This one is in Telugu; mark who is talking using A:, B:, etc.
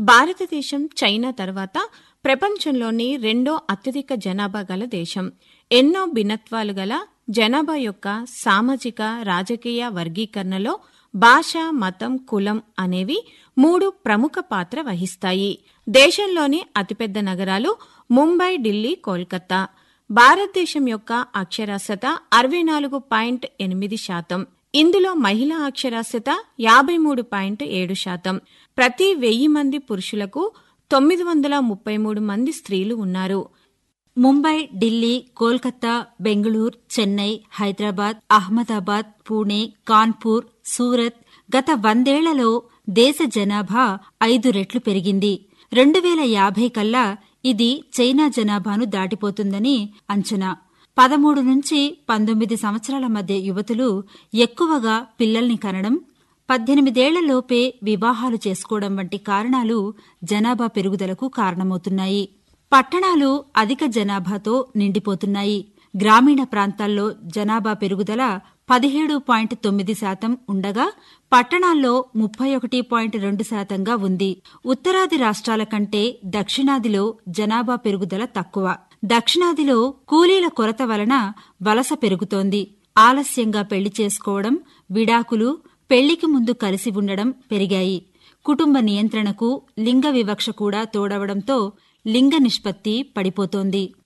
A: భారతదేశం చైనా తర్వాత ప్రపంచంలోని రెండో అత్యధిక జనాభా గల దేశం ఎన్నో భిన్నత్వాలు గల జనాభా యొక్క సామాజిక రాజకీయ వర్గీకరణలో భాష మతం కులం అనేవి మూడు ప్రముఖ పాత్ర వహిస్తాయి దేశంలోని అతిపెద్ద నగరాలు ముంబై ఢిల్లీ కోల్కతా భారతదేశం యొక్క అక్షరాస్యత అరవై నాలుగు పాయింట్ ఎనిమిది శాతం ఇందులో మహిళా అక్షరాస్యత యాభై మూడు పాయింట్ ఏడు శాతం ప్రతి వెయ్యి మంది పురుషులకు తొమ్మిది వందల ముప్పై మూడు మంది స్త్రీలు ఉన్నారు
B: ముంబై ఢిల్లీ కోల్కతా బెంగళూరు చెన్నై హైదరాబాద్ అహ్మదాబాద్ పూణే కాన్పూర్ సూరత్ గత వందేళ్లలో దేశ జనాభా ఐదు రెట్లు పెరిగింది రెండు వేల యాభై కల్లా ఇది చైనా జనాభాను దాటిపోతుందని అంచనా పదమూడు నుంచి పంతొమ్మిది సంవత్సరాల మధ్య యువతులు ఎక్కువగా పిల్లల్ని కనడం పద్దెనిమిదేళ్లలోపే వివాహాలు చేసుకోవడం వంటి కారణాలు జనాభా పెరుగుదలకు కారణమవుతున్నాయి పట్టణాలు అధిక జనాభాతో నిండిపోతున్నాయి గ్రామీణ ప్రాంతాల్లో జనాభా పెరుగుదల పదిహేడు పాయింట్ తొమ్మిది శాతం ఉండగా పట్టణాల్లో ముప్పై ఒకటి పాయింట్ రెండు శాతంగా ఉంది ఉత్తరాది రాష్ట్రాల కంటే దక్షిణాదిలో జనాభా పెరుగుదల తక్కువ దక్షిణాదిలో కూలీల కొరత వలన వలస పెరుగుతోంది ఆలస్యంగా పెళ్లి చేసుకోవడం విడాకులు పెళ్లికి ముందు కలిసి ఉండడం పెరిగాయి కుటుంబ నియంత్రణకు లింగ వివక్ష కూడా తోడవడంతో లింగ నిష్పత్తి పడిపోతోంది